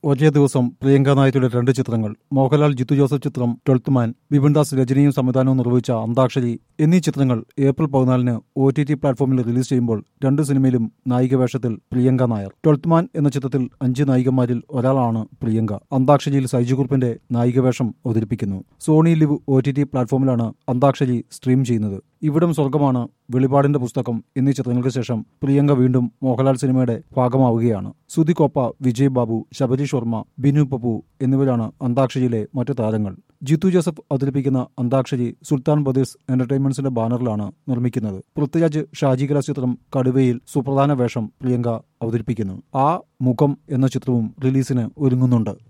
ഒരേ ദിവസം പ്രിയങ്ക നായരുടെ രണ്ട് ചിത്രങ്ങൾ മോഹൻലാൽ ജിത്തു ജോസഫ് ചിത്രം ട്വൽത്ത് മാൻ വിപിൻ ദാസ് രചനയും സംവിധാനവും നിർവഹിച്ച അന്താക്ഷരി എന്നീ ചിത്രങ്ങൾ ഏപ്രിൽ പതിനാലിന് ഒ ടി ടി പ്ലാറ്റ്ഫോമിൽ റിലീസ് ചെയ്യുമ്പോൾ രണ്ട് സിനിമയിലും നായിക വേഷത്തിൽ പ്രിയങ്ക നായർ ട്വൽത്ത് മാൻ എന്ന ചിത്രത്തിൽ അഞ്ച് നായികമാരിൽ ഒരാളാണ് പ്രിയങ്ക അന്താക്ഷരിയിൽ സൈജു കുറുപ്പിന്റെ നായിക വേഷം അവതരിപ്പിക്കുന്നു Sony LIV O T T പ്ലാറ്റ്ഫോമിലാണ് അന്താക്ഷരി സ്ട്രീം ചെയ്യുന്നത് ഇവിടം സ്വർഗമാണ് വെളിപാടിന്റെ പുസ്തകം എന്നീ ചിത്രങ്ങൾക്ക് ശേഷം പ്രിയങ്ക വീണ്ടും മോഹൻലാൽ സിനിമയുടെ ഭാഗമാവുകയാണ് സുധി കോപ്പ വിജയ് ബാബു ശബരീഷ് വർമ്മ ബിനു പപ്പു എന്നിവരാണ് അന്താക്ഷരിയിലെ മറ്റു താരങ്ങൾ ജിത്തു ജോസഫ് അവതരിപ്പിക്കുന്ന അന്താക്ഷരി സുൽത്താൻ ബദീസ് എന്റർടൈൻമെന്റ്സിന്റെ ബാനറിലാണ് നിർമ്മിക്കുന്നത് പൃഥ്വിരാജ് ഷാജി കലാസ് ചിത്രം കടുവയിൽ സുപ്രധാന വേഷം പ്രിയങ്ക അവതരിപ്പിക്കുന്നു ആ മുഖം എന്ന ചിത്രവും റിലീസിന് ഒരുങ്ങുന്നുണ്ട്